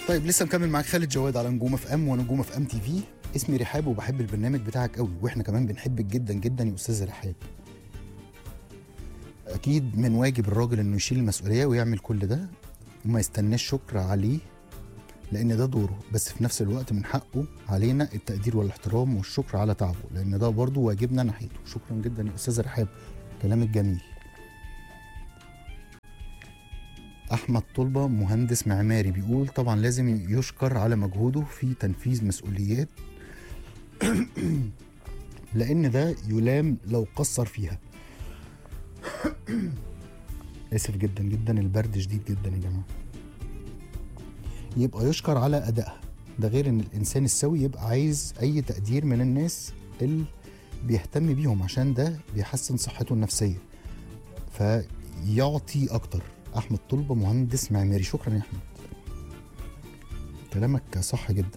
طيب لسه مكمل معاك خالد جواد على نجوم اف ام ونجوم اف ام تي في اسمي رحاب وبحب البرنامج بتاعك قوي واحنا كمان بنحبك جدا جدا يا استاذ رحاب اكيد من واجب الراجل انه يشيل المسؤوليه ويعمل كل ده وما يستناش شكر عليه لان ده دوره بس في نفس الوقت من حقه علينا التقدير والاحترام والشكر على تعبه لان ده برضه واجبنا ناحيته شكرا جدا يا استاذ رحاب كلامك جميل احمد طلبه مهندس معماري بيقول طبعا لازم يشكر على مجهوده في تنفيذ مسؤوليات لان ده يلام لو قصر فيها اسف جدا جدا البرد شديد جدا يا جماعه يبقى يشكر على ادائها ده غير ان الانسان السوي يبقى عايز اي تقدير من الناس اللي بيهتم بيهم عشان ده بيحسن صحته النفسيه فيعطي اكتر احمد طلبه مهندس معماري شكرا يا احمد كلامك صح جدا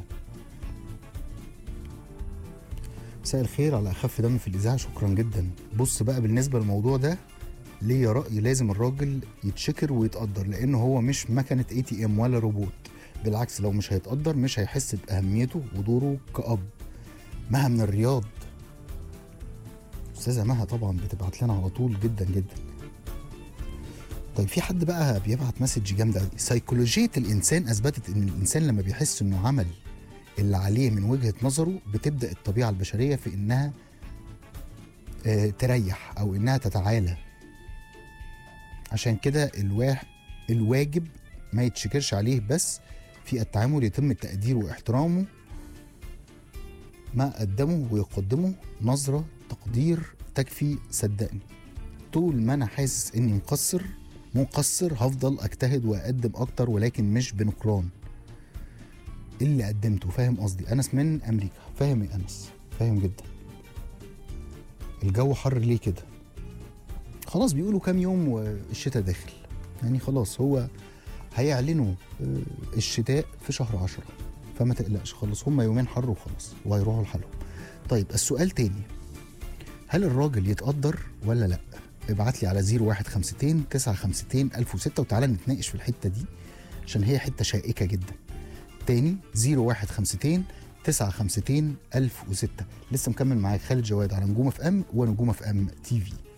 مساء الخير على اخف دم في الاذاعه شكرا جدا بص بقى بالنسبه للموضوع ده ليا راي لازم الراجل يتشكر ويتقدر لانه هو مش مكنه اي تي ام ولا روبوت بالعكس لو مش هيتقدر مش هيحس باهميته ودوره كاب مها من الرياض استاذه مها طبعا بتبعت لنا على طول جدا جدا طيب في حد بقى بيبعت مسج جامده قوي سيكولوجيه الانسان اثبتت ان الانسان لما بيحس انه عمل اللي عليه من وجهه نظره بتبدا الطبيعه البشريه في انها آه، تريح او انها تتعالى عشان كده الواح الواجب ما يتشكرش عليه بس في التعامل يتم التقدير واحترامه ما قدمه ويقدمه نظرة تقدير تكفي صدقني طول ما انا حاسس اني مقصر مقصر هفضل اجتهد واقدم اكتر ولكن مش بنكران اللي قدمته فاهم قصدي انس من امريكا فاهم يا انس فاهم جدا الجو حر ليه كده خلاص بيقولوا كام يوم والشتاء داخل يعني خلاص هو هيعلنوا آه، الشتاء في شهر عشرة فما تقلقش خلاص هم يومين حر وخلاص وهيروحوا لحالهم طيب السؤال تاني هل الراجل يتقدر ولا لا ابعت لي على 0152 952 1006 وتعالى نتناقش في الحته دي عشان هي حته شائكه جدا تاني 0152 952 1006 لسه مكمل معاك خالد جواد على نجوم اف ام ونجوم اف ام تي في